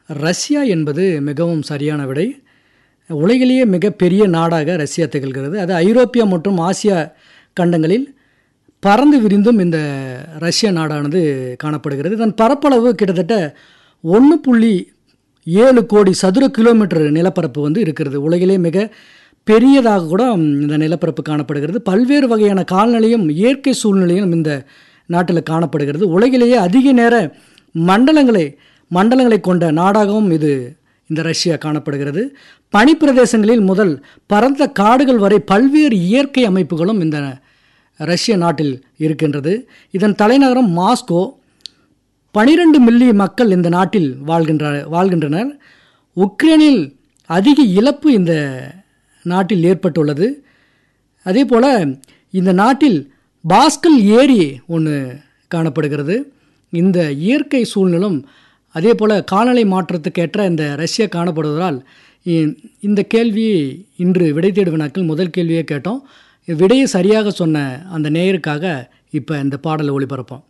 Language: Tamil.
ரஷ்யா என்பது மிகவும் சரியான விடை உலகிலேயே மிகப்பெரிய நாடாக ரஷ்யா திகழ்கிறது அது ஐரோப்பியா மற்றும் ஆசியா கண்டங்களில் பறந்து விரிந்தும் இந்த ரஷ்ய நாடானது காணப்படுகிறது இதன் பரப்பளவு கிட்டத்தட்ட ஒன்று புள்ளி ஏழு கோடி சதுர கிலோமீட்டர் நிலப்பரப்பு வந்து இருக்கிறது உலகிலே மிக பெரியதாக கூட இந்த நிலப்பரப்பு காணப்படுகிறது பல்வேறு வகையான கால்நிலையும் இயற்கை சூழ்நிலையும் இந்த நாட்டில் காணப்படுகிறது உலகிலேயே அதிக நேர மண்டலங்களை மண்டலங்களை கொண்ட நாடாகவும் இது இந்த ரஷ்யா காணப்படுகிறது பனிப்பிரதேசங்களில் முதல் பரந்த காடுகள் வரை பல்வேறு இயற்கை அமைப்புகளும் இந்த ரஷ்ய நாட்டில் இருக்கின்றது இதன் தலைநகரம் மாஸ்கோ பனிரெண்டு மில்லி மக்கள் இந்த நாட்டில் வாழ்கின்ற வாழ்கின்றனர் உக்ரைனில் அதிக இழப்பு இந்த நாட்டில் ஏற்பட்டுள்ளது அதே போல் இந்த நாட்டில் பாஸ்கல் ஏரி ஒன்று காணப்படுகிறது இந்த இயற்கை சூழ்நிலும் அதே போல் காலநிலை மாற்றத்துக்கேற்ற இந்த ரஷ்யா காணப்படுவதால் இ- இந்த கேள்வியை இன்று விடை தேடு வினாக்கள் முதல் கேள்வியே கேட்டோம் விடையை சரியாக சொன்ன அந்த நேயருக்காக இப்போ இந்த பாடலை ஒளிபரப்போம்